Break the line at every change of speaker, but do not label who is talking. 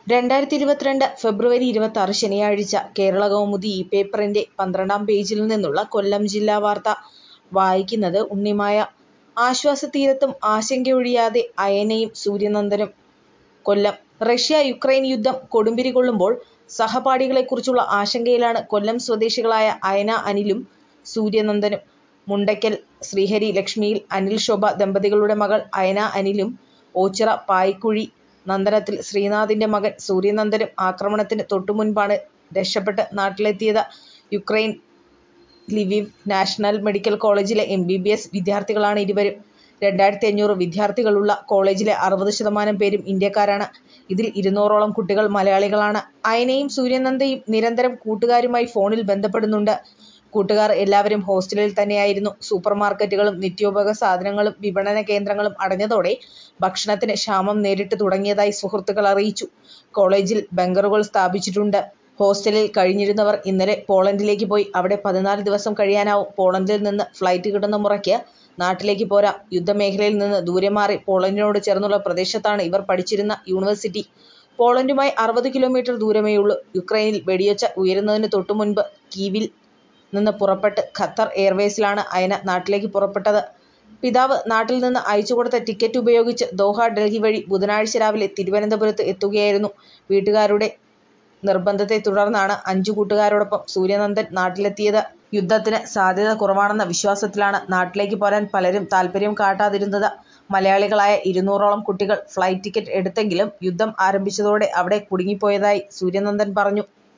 രണ്ടായിരത്തി ഇരുപത്തിരണ്ട് ഫെബ്രുവരി ഇരുപത്താറ് ശനിയാഴ്ച കേരളകൗമുദി ഈ പേപ്പറിൻ്റെ പന്ത്രണ്ടാം പേജിൽ നിന്നുള്ള കൊല്ലം ജില്ലാ വാർത്ത വായിക്കുന്നത് ഉണ്ണിമായ. ആശ്വാസതീരത്തും ആശങ്കയൊഴിയാതെ അയനയും സൂര്യനന്ദനും കൊല്ലം റഷ്യ യുക്രൈൻ യുദ്ധം കൊടുമ്പിരി കൊള്ളുമ്പോൾ സഹപാഠികളെക്കുറിച്ചുള്ള ആശങ്കയിലാണ് കൊല്ലം സ്വദേശികളായ അയന അനിലും സൂര്യനന്ദനും. മുണ്ടയ്ക്കൽ ശ്രീഹരി ലക്ഷ്മിയിൽ അനിൽ ശോഭ ദമ്പതികളുടെ മകൾ അയന അനിലും ഓച്ചിറ പായിക്കുഴി നന്ദനത്തിൽ ശ്രീനാഥിൻ്റെ മകൻ സൂര്യനന്ദനും ആക്രമണത്തിന് തൊട്ടുമുൻപാണ് രക്ഷപ്പെട്ട് നാട്ടിലെത്തിയത്. യുക്രൈൻ ലിവിവ് നാഷണൽ മെഡിക്കൽ കോളേജിലെ എം ബി ബി എസ് വിദ്യാർത്ഥികളാണ് ഇരുവരും. രണ്ടായിരത്തി അഞ്ഞൂറ് വിദ്യാർത്ഥികളുള്ള കോളേജിലെ അറുപത് ശതമാനം പേരും ഇന്ത്യക്കാരാണ്. ഇതിൽ ഇരുന്നൂറോളം കുട്ടികൾ മലയാളികളാണ്. അയനയും സൂര്യനന്ദയും നിരന്തരം കൂട്ടുകാരുമായി ഫോണിൽ ബന്ധപ്പെടുന്നുണ്ട്. കൂട്ടുകാർ എല്ലാവരും ഹോസ്റ്റലിൽ തന്നെയായിരുന്നു. സൂപ്പർമാർക്കറ്റുകളും നിത്യോപയോഗ സാധനങ്ങളും വിപണന കേന്ദ്രങ്ങളും അടഞ്ഞതോടെ ഭക്ഷണത്തിന് ക്ഷാമം നേരിട്ട് തുടങ്ങിയതായി സുഹൃത്തുക്കൾ അറിയിച്ചു. കോളേജിൽ ബങ്കറുകൾ സ്ഥാപിച്ചിട്ടുണ്ട്. ഹോസ്റ്റലിൽ കഴിഞ്ഞിരുന്നവർ ഇന്നലെ പോളണ്ടിലേക്ക് പോയി. അവിടെ പതിനാല് ദിവസം കഴിയാനാവും. പോളണ്ടിൽ നിന്ന് ഫ്ലൈറ്റ് കിട്ടുന്ന മുറയ്ക്ക് നാട്ടിലേക്ക് പോരാം. യുദ്ധമേഖലയിൽ നിന്ന് ദൂരെ മാറി പോളണ്ടിനോട് ചേർന്നുള്ള പ്രദേശത്താണ് ഇവർ പഠിച്ചിരുന്ന യൂണിവേഴ്സിറ്റി. പോളണ്ടുമായി അറുപത് കിലോമീറ്റർ ദൂരമേയുള്ളൂ. യുക്രൈനിൽ വെടിയൊച്ച ഉയരുന്നതിന് തൊട്ടുമുൻപ് കീവിൽ നിന്ന് പുറപ്പെട്ട് ഖത്തർ എയർവേസിലാണ് അയന നാട്ടിലേക്ക് പുറപ്പെട്ടത്. പിതാവ് നാട്ടിൽ നിന്ന് അയച്ചുകൊടുത്ത ടിക്കറ്റ് ഉപയോഗിച്ച് ദോഹ ഡൽഹി വഴി ബുധനാഴ്ച രാവിലെ തിരുവനന്തപുരത്ത് എത്തുകയായിരുന്നു. വീട്ടുകാരുടെ നിർബന്ധത്തെ തുടർന്നാണ് അഞ്ചു കൂട്ടുകാരോടൊപ്പം സൂര്യനന്ദൻ നാട്ടിലെത്തിയത്. യുദ്ധത്തിന് സാധ്യത കുറവാണെന്ന വിശ്വാസത്തിലാണ് നാട്ടിലേക്ക് പോരാൻ പലരും താൽപര്യം കാട്ടാതിരുന്നത്. മലയാളികളായ ഇരുന്നൂറോളം കുട്ടികൾ ഫ്ലൈറ്റ് ടിക്കറ്റ് എടുത്തെങ്കിലും യുദ്ധം ആരംഭിച്ചതോടെ അവിടെ കുടുങ്ങിപ്പോയതായി സൂര്യനന്ദൻ പറഞ്ഞു.